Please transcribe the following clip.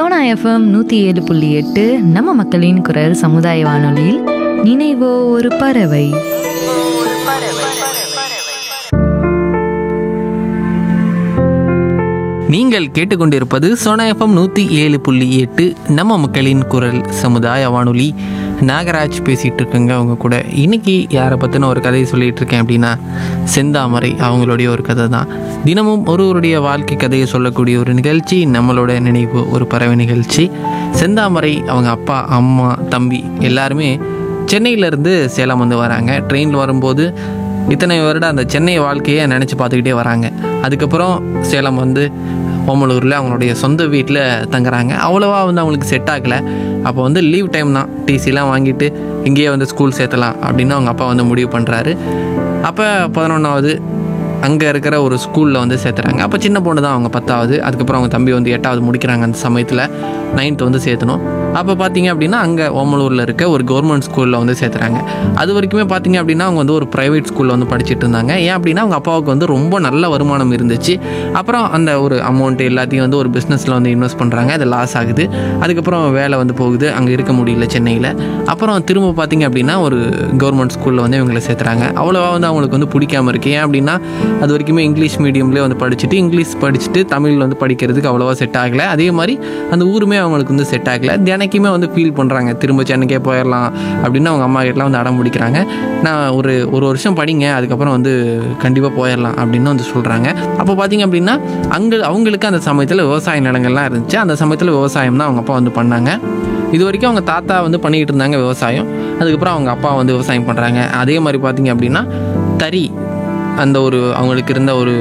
Sona FM நூற்றி ஏழு புள்ளி எட்டு நம்ம மக்களின் குரல் சமுதாய வானொலியில் நினைவோ ஒரு பறவை நீங்கள் கேட்டுக்கொண்டிருப்பது சோனா எஃப்எம் நூற்றி ஏழு புள்ளி எட்டு நம்ம மக்களின் குரல் சமுதாய வானொலி நாகராஜ் பேசிகிட்டு இருக்கேங்க அவங்க கூட இன்னைக்கு யாரை பற்றின ஒரு கதையை சொல்லிட்டு இருக்கேன் அப்படின்னா செந்தாமரை அவங்களுடைய ஒரு கதை தான் தினமும் ஒருவருடைய வாழ்க்கை கதையை சொல்லக்கூடிய ஒரு நிகழ்ச்சி நம்மளோட நினைவு ஒரு பறவை நிகழ்ச்சி செந்தாமரை அவங்க அப்பா அம்மா தம்பி எல்லாருமே சென்னையிலேருந்து சேலம் வந்து வராங்க ட்ரெயினில் வரும்போது இத்தனை வருடம் அந்த சென்னை வாழ்க்கையை நினச்சி பார்த்துக்கிட்டே வராங்க அதுக்கப்புறம் சேலம் வந்து ஓமலூரில் அவங்களுடைய சொந்த வீட்டில் தங்குறாங்க அவ்வளோவா வந்து அவங்களுக்கு செட் ஆகலை அப்போ வந்து லீவ் டைம் தான் டிசிலாம் வாங்கிட்டு இங்கேயே வந்து ஸ்கூல் சேர்த்தலாம் அப்படின்னு அவங்க அப்பா வந்து முடிவு பண்ணுறாரு அப்போ பதினொன்றாவது அங்கே இருக்கிற ஒரு ஸ்கூலில் வந்து சேர்த்துறாங்க அப்போ சின்ன பொண்ணு தான் அவங்க பத்தாவது அதுக்கப்புறம் அவங்க தம்பி வந்து எட்டாவது முடிக்கிறாங்க அந்த சமயத்தில் நைன்த் வந்து சேர்த்தணும் அப்போ பார்த்தீங்க அப்படின்னா அங்கே ஓமலூரில் இருக்க ஒரு கவர்மெண்ட் ஸ்கூலில் வந்து சேர்த்துறாங்க அது வரைக்குமே பார்த்தீங்க அப்படின்னா அவங்க வந்து ஒரு ப்ரைவேட் ஸ்கூலில் வந்து படிச்சுட்டு இருந்தாங்க ஏன் அப்படின்னா அவங்க அப்பாவுக்கு வந்து ரொம்ப நல்ல வருமானம் இருந்துச்சு அப்புறம் அந்த ஒரு அமௌண்ட் எல்லாத்தையும் வந்து ஒரு பிஸ்னஸில் வந்து இன்வெஸ்ட் பண்ணுறாங்க அது லாஸ் ஆகுது அதுக்கப்புறம் வேலை வந்து போகுது அங்கே இருக்க முடியல சென்னையில் அப்புறம் திரும்ப பார்த்தீங்க அப்படின்னா ஒரு கவர்மெண்ட் ஸ்கூலில் வந்து இவங்களை சேர்த்துறாங்க அவ்வளோவா வந்து அவங்களுக்கு வந்து பிடிக்காம இருக்கு ஏன் அப்படின்னா அது வரைக்குமே இங்கிலீஷ் மீடியம்லேயே வந்து படிச்சுட்டு இங்கிலீஷ் படிச்சுட்டு தமிழ் வந்து படிக்கிறதுக்கு அவ்வளோவா செட் ஆகலை அதே மாதிரி அந்த ஊருமே அவங்களுக்கு வந்து செட் ஆகலை தினைக்குமே வந்து ஃபீல் பண்ணுறாங்க திரும்ப சென்னைக்கே போயிடலாம் அப்படின்னு அவங்க அம்மா கிட்டலாம் வந்து அடம் பிடிக்கிறாங்க நான் ஒரு ஒரு வருஷம் படிங்க அதுக்கப்புறம் வந்து கண்டிப்பாக போயிடலாம் அப்படின்னு வந்து சொல்கிறாங்க அப்போ பார்த்தீங்க அப்படின்னா அங்கே அவங்களுக்கு அந்த சமயத்தில் விவசாய நிலங்கள்லாம் இருந்துச்சு அந்த சமயத்தில் விவசாயம் தான் அவங்க அப்பா வந்து பண்ணாங்க இது வரைக்கும் அவங்க தாத்தா வந்து பண்ணிக்கிட்டு இருந்தாங்க விவசாயம் அதுக்கப்புறம் அவங்க அப்பா வந்து விவசாயம் பண்ணுறாங்க அதே மாதிரி பார்த்தீங்க அப்படின்னா தறி அந்த ஒரு அவங்களுக்கு இருந்த ஒரு